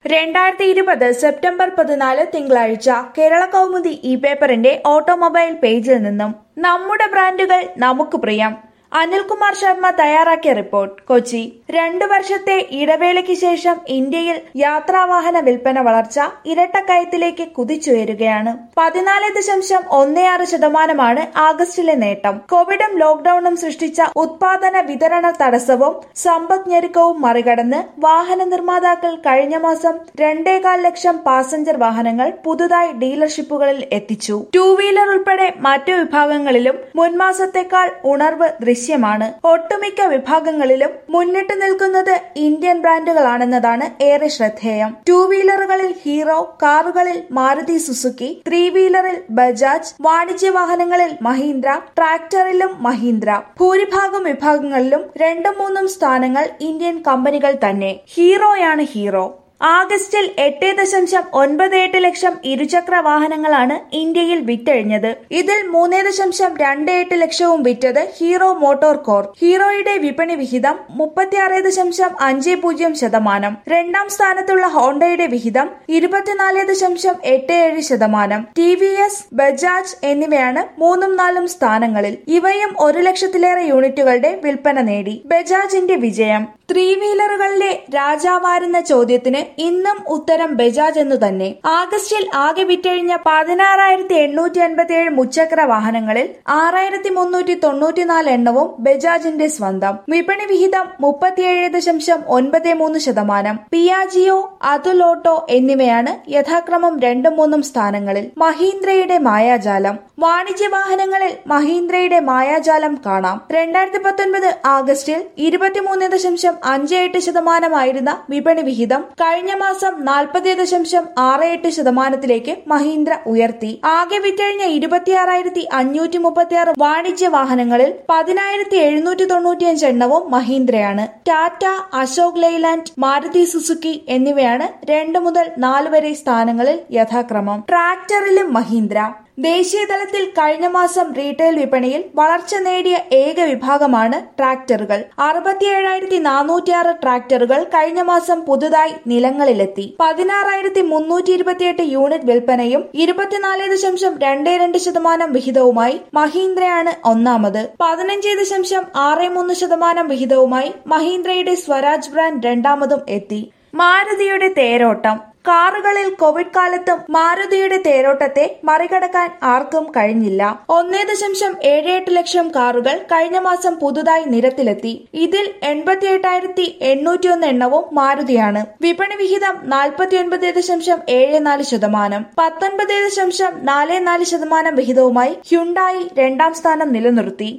രണ്ടായിരത്തി ഇരുപത് സെപ്റ്റംബർ പതിനാല് തിങ്കളാഴ്ച കേരള കൗമുദി ഇ പേപ്പറിന്റെ ഓട്ടോമൊബൈൽ പേജിൽ നിന്നും നമ്മുടെ ബ്രാൻഡുകൾ നമുക്ക് പ്രിയം അനിൽകുമാർ ശർമ്മ തയ്യാറാക്കിയ റിപ്പോർട്ട് കൊച്ചി രണ്ടു വർഷത്തെ ഇടവേളയ്ക്ക് ശേഷം ഇന്ത്യയിൽ യാത്രാവാഹന വിൽപ്പന വളർച്ച ഇരട്ടക്കയത്തിലേക്ക് കുതിച്ചുയരുകയാണ് പതിനാല് ദശാംശം ഒന്നേ ആറ് ശതമാനമാണ് ആഗസ്റ്റിലെ നേട്ടം കോവിഡും ലോക്ഡൌണും സൃഷ്ടിച്ച ഉത്പാദന വിതരണ തടസ്സവും സമ്പദ് ഞെരുക്കവും മറികടന്ന് വാഹന നിർമ്മാതാക്കൾ കഴിഞ്ഞ മാസം രണ്ടേകാൽ ലക്ഷം പാസഞ്ചർ വാഹനങ്ങൾ പുതുതായി ഡീലർഷിപ്പുകളിൽ എത്തിച്ചു ടൂ വീലർ ഉൾപ്പെടെ മറ്റു വിഭാഗങ്ങളിലും മുൻമാസത്തേക്കാൾ ഉണർവ് ദൃശ്യമാണ് ഒട്ടുമിക്ക വിഭാഗങ്ങളിലും മുന്നിട്ട് നിൽക്കുന്നത് ഇന്ത്യൻ ബ്രാൻഡുകളാണെന്നതാണ് ഏറെ ശ്രദ്ധേയം ടൂ വീലറുകളിൽ ഹീറോ കാറുകളിൽ മാരുതി സുസുക്കി ത്രീ വീലറിൽ ബജാജ് വാണിജ്യ വാഹനങ്ങളിൽ മഹീന്ദ്ര ട്രാക്ടറിലും മഹീന്ദ്ര ഭൂരിഭാഗം വിഭാഗങ്ങളിലും രണ്ടും മൂന്നും സ്ഥാനങ്ങൾ ഇന്ത്യൻ കമ്പനികൾ തന്നെ ഹീറോയാണ് ഹീറോ ആഗസ്റ്റിൽ എട്ട് ദശാംശം ഒൻപത് എട്ട് ലക്ഷം ഇരുചക്ര വാഹനങ്ങളാണ് ഇന്ത്യയിൽ വിറ്റഴിഞ്ഞത് ഇതിൽ മൂന്ന് ദശാംശം രണ്ട് എട്ട് ലക്ഷവും വിറ്റത് ഹീറോ മോട്ടോർ കോർ ഹീറോയുടെ വിപണി വിഹിതം മുപ്പത്തിയാറ് ദശാംശം അഞ്ച് പൂജ്യം ശതമാനം രണ്ടാം സ്ഥാനത്തുള്ള ഹോണ്ടയുടെ വിഹിതം ഇരുപത്തിനാല് ദശാംശം എട്ട് ഏഴ് ശതമാനം ടി വി എസ് ബജാജ് എന്നിവയാണ് മൂന്നും നാലും സ്ഥാനങ്ങളിൽ ഇവയും ഒരു ലക്ഷത്തിലേറെ യൂണിറ്റുകളുടെ വിൽപ്പന നേടി ബജാജിന്റെ വിജയം ത്രീ വീലറുകളിലെ രാജാവാരുന്ന ചോദ്യത്തിന് ഇന്നും ഉത്തരം ബജാജ് എന്നു തന്നെ ആഗസ്റ്റിൽ ആകെ വിറ്റഴിഞ്ഞ പതിനാറായിരത്തി എണ്ണൂറ്റി അൻപത്തി ഏഴ് മുച്ചക്ര വാഹനങ്ങളിൽ ആറായിരത്തി മുന്നൂറ്റി തൊണ്ണൂറ്റിനാല് എണ്ണവും ബജാജിന്റെ സ്വന്തം വിപണി വിഹിതം മുപ്പത്തിയേഴ് ദശാംശം ഒൻപത് മൂന്ന് ശതമാനം പിയാജിയോ അതുൽ ഓട്ടോ എന്നിവയാണ് യഥാക്രമം രണ്ടും മൂന്നും സ്ഥാനങ്ങളിൽ മഹീന്ദ്രയുടെ മായാജാലം വാണിജ്യ വാഹനങ്ങളിൽ മഹീന്ദ്രയുടെ മായാജാലം കാണാം രണ്ടായിരത്തി പത്തൊൻപത് ആഗസ്റ്റിൽ ഇരുപത്തിമൂന്ന് ദശാംശം അഞ്ച് എട്ട് ശതമാനമായിരുന്ന വിപണി വിഹിതം കഴിഞ്ഞ മാസം നാൽപ്പത് ദശാംശം ആറ് എട്ട് ശതമാനത്തിലേക്ക് മഹീന്ദ്ര ഉയർത്തി ആകെ വിറ്റഴിഞ്ഞ ഇരുപത്തിയാറായിരത്തി അഞ്ഞൂറ്റി മുപ്പത്തിയാറ് വാണിജ്യ വാഹനങ്ങളിൽ പതിനായിരത്തി എഴുന്നൂറ്റി തൊണ്ണൂറ്റിയഞ്ച് എണ്ണവും മഹീന്ദ്രയാണ് ടാറ്റ അശോക് ലെയ്ലാൻഡ് മാരുതി സുസുക്കി എന്നിവയാണ് രണ്ട് മുതൽ നാല് വരെ സ്ഥാനങ്ങളിൽ യഥാക്രമം ട്രാക്ടറിലും മഹീന്ദ്ര ദേശീയ തലത്തിൽ കഴിഞ്ഞ മാസം റീറ്റെയിൽ വിപണിയിൽ വളർച്ച നേടിയ ഏക വിഭാഗമാണ് ട്രാക്ടറുകൾ അറുപത്തിയേഴായിരത്തി നാനൂറ്റിയാറ് ട്രാക്ടറുകൾ കഴിഞ്ഞ മാസം പുതുതായി നിലങ്ങളിലെത്തി പതിനാറായിരത്തി മുന്നൂറ്റി ഇരുപത്തിയെട്ട് യൂണിറ്റ് വിൽപ്പനയും ഇരുപത്തിനാല് ദശാംശം രണ്ട് രണ്ട് ശതമാനം വിഹിതവുമായി മഹീന്ദ്രയാണ് ഒന്നാമത് പതിനഞ്ച് ദശാംശം ആറ് മൂന്ന് ശതമാനം വിഹിതവുമായി മഹീന്ദ്രയുടെ സ്വരാജ് ബ്രാൻഡ് രണ്ടാമതും എത്തി മാരുതിയുടെ തേരോട്ടം കാറുകളിൽ കോവിഡ് കാലത്തും മാരുതിയുടെ തേരോട്ടത്തെ മറികടക്കാൻ ആർക്കും കഴിഞ്ഞില്ല ഒന്നേ ദശാംശം ഏഴ് എട്ട് ലക്ഷം കാറുകൾ കഴിഞ്ഞ മാസം പുതുതായി നിരത്തിലെത്തി ഇതിൽ എൺപത്തി എട്ടായിരത്തി എണ്ണൂറ്റി ഒന്ന് എണ്ണവും മാരുതിയാണ് വിപണി വിഹിതം നാൽപ്പത്തി ഒൻപത് ദശാംശം ഏഴ് നാല് ശതമാനം പത്തൊൻപത് ദശാംശം നാല് നാല് ശതമാനം വിഹിതവുമായി ഹ്യുണ്ടായി രണ്ടാം സ്ഥാനം നിലനിർത്തി